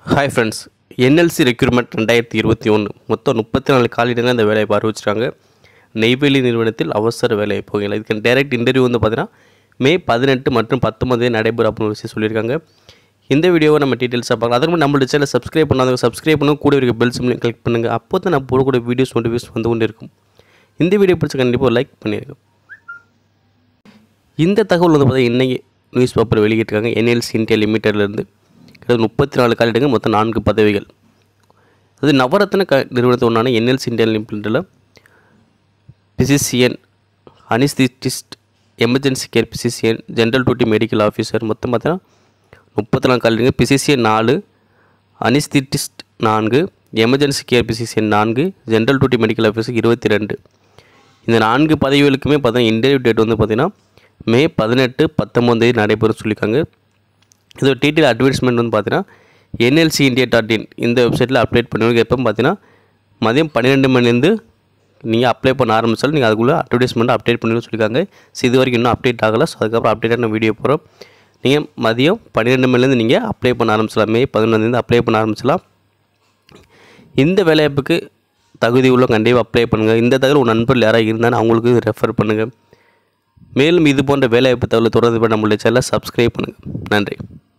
hi friends NLC recruitment ரெண்டாயிரத்தி இருபத்தி ஒன்று மொத்தம் முப்பத்தி நாலு காலிடங்கள் இந்த வேலையை அறிவிச்சிருக்காங்க நெய்வேலி நிறுவனத்தில் அவசர வேலை போகல இதுக்கு டைரக்ட் இன்டர்வியூ வந்து பார்த்தீங்கன்னா மே பதினெட்டு மற்றும் பத்தொன்பதே நடைபெறும் அப்படின்னு விஷயம் சொல்லியிருக்காங்க இந்த வீடியோவை நம்ம டீட்டெயில்ஸாக பார்க்கலாம் அதற்கு முன்னாடி நம்மளோட சேனல் சப்ஸ்கிரைப் பண்ணாதவங்க சப்ஸ்கிரைப் பண்ணுங்க கூட இருக்க பெல் சிம்லையும் கிளிக் பண்ணுங்கள் அப்போ தான் நான் போடக்கூடிய வீடியோஸ் நோட்டிஃபிகேஷன் வந்து கொண்டு இருக்கும் இந்த வீடியோ பிடிச்ச கண்டிப்பாக லைக் பண்ணிடுங்க இந்த தகவல் வந்து பார்த்தீங்கன்னா இன்றைக்கி நியூஸ் பேப்பர் வெளியிட்டிருக்காங்க என்எல்சி இந்தியா லிமிட்டட்லேருந்து கிட்டத்தட்ட முப்பத்தி நாலு காலிடங்கள் மொத்தம் நான்கு பதவிகள் அது நவரத்ன க நிறுவனத்து ஒன்றான என்எல்சி இந்தியா லிமிட்டடில் physician anaesthetist emergency care physician general duty medical officer மொத்தம் பார்த்தீங்கன்னா முப்பத்தி நாலு காலிடங்கள் பிசிசியன் நாலு அனிஸ்திட்டிஸ்ட் நான்கு எமர்ஜென்சி கேர் பிசிசியன் நான்கு ஜென்ரல் டியூட்டி மெடிக்கல் ஆஃபீஸர் இருபத்தி ரெண்டு இந்த நான்கு பதவிகளுக்குமே பார்த்தீங்கன்னா இன்டர்வியூ டேட் வந்து பார்த்தீங்கன்னா மே பதினெட்டு பத்தொம்போது நடைபெறும் சொல்லியிருக்காங்க இதோட டீட்டெயில் அட்வர்டைஸ்மெண்ட் வந்து பார்த்தீங்கன்னா என்எல்சி இந்தியா டாட் இன் இந்த வெப்சைட்டில் அப்டேட் பண்ணுவீங்க எப்போ பார்த்தீங்கன்னா மதியம் பன்னிரெண்டு மணிலேருந்து நீங்கள் அப்ளை பண்ண ஆரம்பிச்சாலும் நீங்கள் அதுக்குள்ளே அட்வர்டைஸ்மெண்ட் அப்டேட் பண்ணுன்னு சொல்லியிருக்காங்க ஸோ இது வரைக்கும் இன்னும் அப்டேட் ஆகலை ஸோ அதுக்கப்புறம் அப்டேட்டான வீடியோ போகிறோம் நீங்கள் மதியம் பன்னிரெண்டு மணிலேருந்து நீங்கள் அப்ளை பண்ண ஆரம்பிச்சலாம் மே பதினொன்றுலேருந்து அப்ளை பண்ண ஆரம்பிச்சலாம் இந்த வேலைவாய்ப்புக்கு தகுதி உள்ள கண்டிப்பாக அப்ளை பண்ணுங்கள் இந்த தகவல் உங்கள் நண்பர்கள் யாராவது இருந்தாலும் அவங்களுக்கு ரெஃபர் பண்ணுங்கள் மேலும் இது போன்ற வேலைவாய்ப்பு தகவலை தொடர்ந்து பண்ண நம்மளுடைய சேனலை சப்ஸ்கிரைப் பண்ணுங்கள் நன்றி